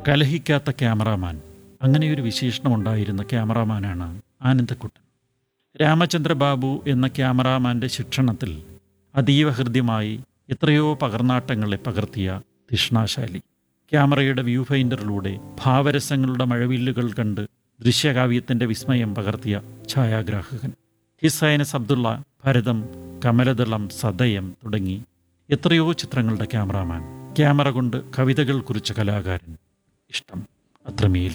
കലഹിക്കാത്ത cameraman അങ്ങനെയൊരു വിശേഷണമുണ്ടായിരുന്ന ക്യാമറാമാനാണ് ആനന്ദക്കുട്ടൻ രാമചന്ദ്ര ബാബു എന്ന ക്യാമറാമാൻ്റെ ശിക്ഷണത്തിൽ അതീവ ഹൃദ്യമായി എത്രയോ പകർന്നാട്ടങ്ങളെ പകർത്തിയ തിഷ്ണാശാലി ക്യാമറയുടെ വ്യൂ ഫൈൻഡറിലൂടെ ഭാവരസങ്ങളുടെ മഴവില്ലുകൾ കണ്ട് ദൃശ്യകാവ്യത്തിൻ്റെ വിസ്മയം പകർത്തിയ ഛായാഗ്രാഹകൻ ഹിസൈനസ് അബ്ദുള്ള ഭരതം കമലദളം സദയം തുടങ്ങി എത്രയോ ചിത്രങ്ങളുടെ ക്യാമറാമാൻ ക്യാമറ കൊണ്ട് കവിതകൾ കുറിച്ച കലാകാരൻ ഇഷ്ടം അത്രമേൽ